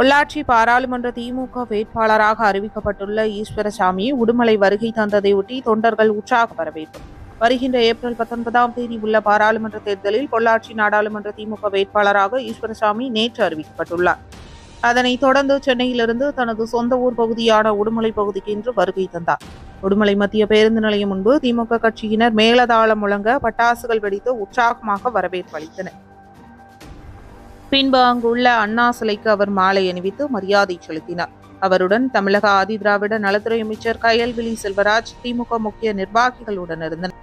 பொள்ளாச்சி பாராளுமன்ற திமுக வேட்பாளராக அறிவிக்கப்பட்டுள்ள ஈஸ்வரசாமி உடுமலை வருகை தந்ததையொட்டி தொண்டர்கள் உற்சாக வரவேற்பு வருகின்ற ஏப்ரல் பத்தொன்பதாம் தேதி உள்ள பாராளுமன்ற தேர்தலில் பொள்ளாச்சி நாடாளுமன்ற திமுக வேட்பாளராக ஈஸ்வரசாமி நேற்று அறிவிக்கப்பட்டுள்ளார் அதனைத் தொடர்ந்து சென்னையிலிருந்து தனது சொந்த ஊர் பகுதியான உடுமலை பகுதிக்கு இன்று வருகை தந்தார் உடுமலை மத்திய பேருந்து நிலையம் முன்பு திமுக கட்சியினர் மேலதாளம் முழங்க பட்டாசுகள் வெடித்து உற்சாகமாக வரவேற்பு அளித்தனர் பின்பு அங்குள்ள அண்ணா சிலைக்கு அவர் மாலை அணிவித்து மரியாதை செலுத்தினார் அவருடன் தமிழக ஆதிதிராவிட நலத்துறை அமைச்சர் கயல்விழி செல்வராஜ் திமுக முக்கிய நிர்வாகிகளுடன் இருந்தனர்